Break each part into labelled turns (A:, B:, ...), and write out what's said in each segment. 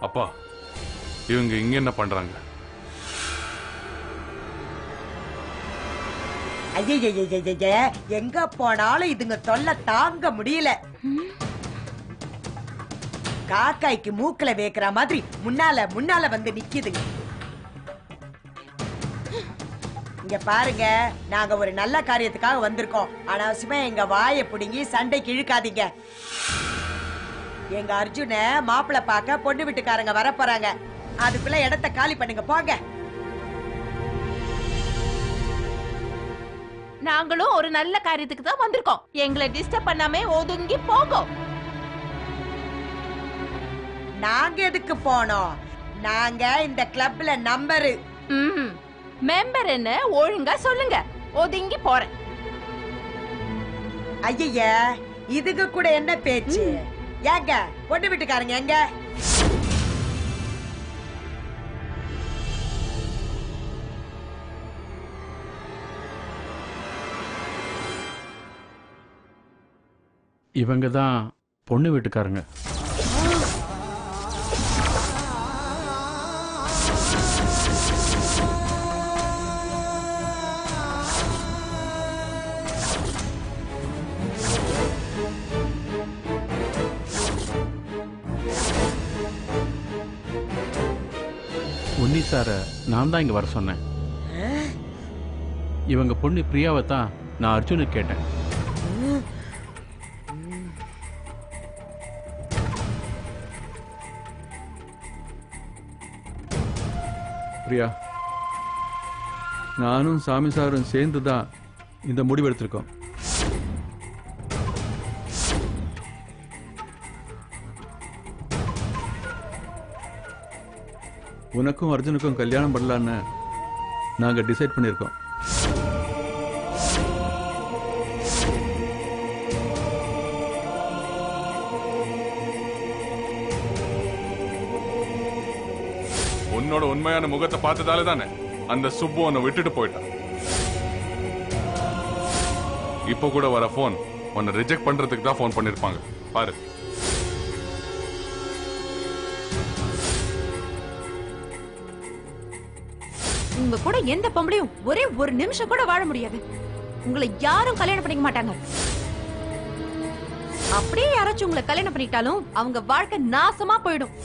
A: அப்பா இவங்க இங்க என்ன பண்றாங்க
B: ஐயய்யய்யய்யய்ய, எங்க போனாலும் இதுங்க தொல்லை தாங்க முடியல காக்காய்க்கு மூக்குல வேக்கிற மாதிரி முன்னால முன்னால வந்து நிக்குதுங்க இங்க பாருங்க நாங்க ஒரு நல்ல காரியத்துக்காக வந்திருக்கோம் அனாவசியமா எங்க வாயை புடுங்கி சண்டைக்கு இழுக்காதீங்க எங்க அர்ஜுன மாப்பிள்ளை பார்க்க பொண்ணு வீட்டுக்காரங்க வர போறாங்க அதுக்குள்ள இடத்த காலி பண்ணுங்க போங்க
C: நாங்களும் ஒரு நல்ல காரியத்துக்கு தான் வந்திருக்கோம் எங்களை டிஸ்டர்ப் பண்ணாம ஒதுங்கி போகும்
B: நாங்க எதுக்கு போனோம் நாங்க இந்த கிளப்ல நம்பரு
C: ம் மெம்பர் என்ன ஒழுங்கா சொல்லுங்க ஒதுங்கி போறேன்
B: ஐய இதுக்கு கூட என்ன பேச்சு ஏங்க பொண்ணு வீட்டுக்காரங்க எங்க
D: இவங்க தான் பொண்ணு வீட்டுக்காரங்க உன்னி சார நான் தான் இங்க வர சொன்னேன் இவங்க பொண்ணு பிரியாவை தான் நான் அர்ஜுனுக்கு கேட்டேன்
E: பிரியா நானும் சாமி சாரும் சேர்ந்து தான் இந்த முடிவெடுத்திருக்கோம் உனக்கும் அர்ஜுனுக்கும் கல்யாணம் பண்ணலான்னு நாங்க டிசைட் பண்ணியிருக்கோம்
A: உன்னோட உண்மையான முகத்தை பார்த்ததால தானே அந்த சுப்பு உன்னை விட்டுட்டு போயிட்டான் இப்போ கூட வர ஃபோன் உன்னை ரிஜெக்ட் பண்றதுக்கு தான் ஃபோன் பண்ணிருப்பாங்க பாரு
F: உங்க கூட எந்த பொம்பளையும் ஒரே ஒரு நிமிஷம் கூட வாழ முடியாது உங்களை யாரும் கல்யாணம் பண்ணிக்க மாட்டாங்க அப்படியே யாராச்சும் உங்களை கல்யாணம் பண்ணிட்டாலும் அவங்க வாழ்க்கை நாசமா போயிடும்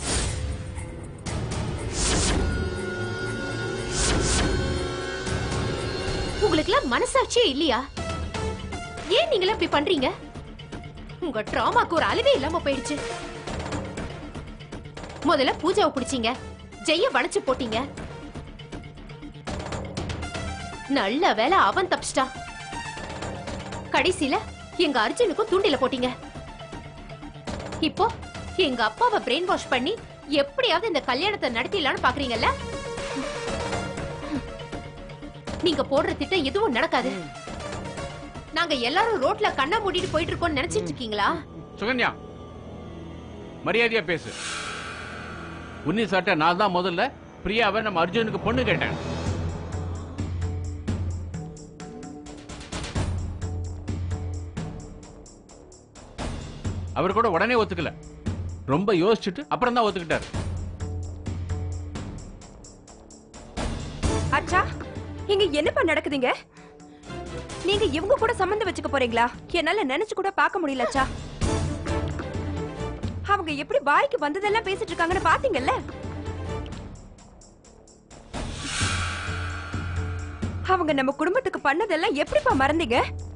F: உங்களுக்கு எல்லாம் மனசாட்சியே இல்லையா ஏன் நீங்க இப்படி பண்றீங்க உங்க டிராமாக்கு ஒரு அளவே இல்லாம போயிடுச்சு முதல்ல பூஜாவை பிடிச்சீங்க ஜெய வளைச்சு போட்டீங்க நல்ல வேலை அவன் தப்பிச்சிட்டான் கடைசியில எங்க அர்ஜுனுக்கும் தூண்டில போட்டீங்க இப்போ எங்க அப்பாவை பிரெயின் வாஷ் பண்ணி எப்படியாவது இந்த கல்யாணத்தை நடத்திடலாம்னு பாக்குறீங்கல்ல நீங்க போடுற திட்டம் எதுவும் நடக்காது நாங்க எல்லாரும் ரோட்ல கண்ணை மூடிட்டு போயிட்டு இருக்கோம்னு நினைச்சிட்டு இருக்கீங்களா
D: சுகன்யா மரியாதையா பேசு உன்னி சாட்ட நான் தான் முதல்ல பிரியாவை நம்ம அர்ஜுனுக்கு பொண்ணு கேட்டேன் அவர் கூட உடனே ஒத்துக்கல ரொம்ப யோசிச்சுட்டு அப்புறம் தான் ஒத்துக்கிட்டாரு
F: அச்சா இங்க என்னப்பா நடக்குதுங்க நீங்க இவங்க கூட சம்மந்தம் வச்சுக்க போறீங்களா என்னால நினைச்சு கூட பார்க்க முடியல அச்சா அவங்க எப்படி வாய்க்கு வந்ததெல்லாம் பேசிட்டு இருக்காங்கன்னு பாத்தீங்கல்ல அவங்க நம்ம குடும்பத்துக்கு பண்ணதெல்லாம் எப்படிப்பா மறந்தீங்க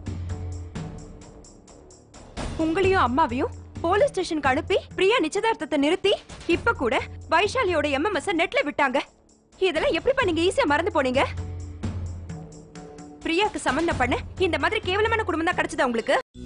F: உங்களையும் அம்மாவையும் போலீஸ் ஸ்டேஷனுக்கு அனுப்பி பிரியா நிச்சயதார்த்தத்தை நிறுத்தி இப்ப கூட வைஷாலியோட எம்எம்எஸ் நெட்ல விட்டாங்க இதெல்லாம் எப்படிப்பா நீங்க ஈஸியா மறந்து போனீங்க பிரியாக்கு சம்பந்தம் பண்ண இந்த மாதிரி கேவலமான குடும்பம் தான் கிடைச்சதா உங்களுக்கு